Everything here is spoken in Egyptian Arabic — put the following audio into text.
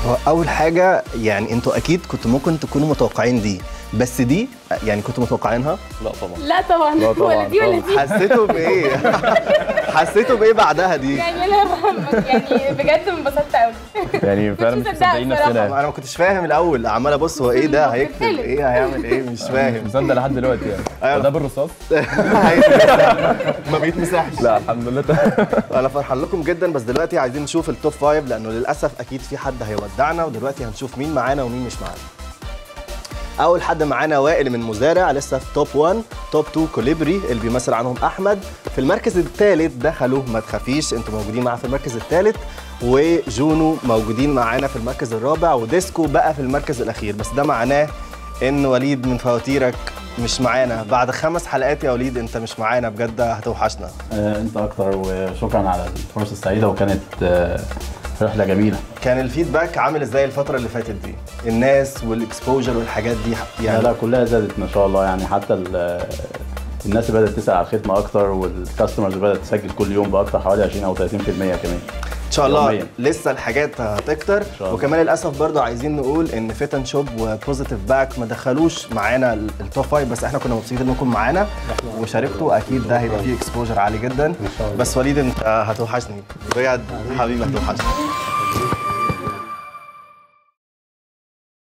هو اول حاجه يعني انتوا اكيد كنتوا ممكن تكونوا متوقعين دي بس دي يعني كنتوا متوقعينها لا طبعا لا طبعا لا طبعاً، ولا دي ولا دي حسيتوا بايه حسيتوا بايه بعدها دي يعني انا يعني بجد انبسطت قوي يعني فعلا مش مصدقة مصدقين بصراحة. نفسنا انا ما كنتش فاهم الاول عمال ابص هو ايه ده الموقف هيكتب حلو. ايه هيعمل ايه مش مش فاهم مصدق لحد دلوقتي يعني أيوة. ده بالرصاص هيتمسح. ما بيتمسحش لا الحمد لله انا فرحان لكم جدا بس دلوقتي عايزين نشوف التوب فايف لانه للاسف اكيد في حد هيودعنا ودلوقتي هنشوف مين معانا ومين مش معانا اول حد معانا وائل من مزارع لسه في توب 1 توب 2 كوليبري اللي بيمثل عنهم احمد في المركز الثالث دخلوا ما تخافيش انتوا موجودين معاه في المركز الثالث وجونو موجودين معانا في المركز الرابع وديسكو بقى في المركز الاخير بس ده معناه ان وليد من فواتيرك مش معانا بعد خمس حلقات يا وليد انت مش معانا بجد هتوحشنا آه، انت اكتر وشكرا على الفرصه السعيده وكانت آه، رحله جميله كان الفيدباك عامل ازاي الفترة اللي فاتت دي؟ الناس والاكسبوجر والحاجات دي يعني يعني لا كلها زادت ما شاء الله يعني حتى ال- الناس اللي بدات تسال على الخدمه اكتر والكاستمرز اللي بدات تسجل كل يوم باكتر حوالي 20 او 30% كمان ان شاء الله يومياً. لسه الحاجات هتكتر شاء الله. وكمان للاسف برضو عايزين نقول ان فيتن شوب وبوزيتيف باك ما دخلوش معانا ال- التوب فايف بس احنا كنا مبسوطين انكم معانا وشاركتوا اكيد ده هيبقى فيه اكسبوجر عالي جدا بس وليد انت هتوحشني بجد حبيبي هتوحشني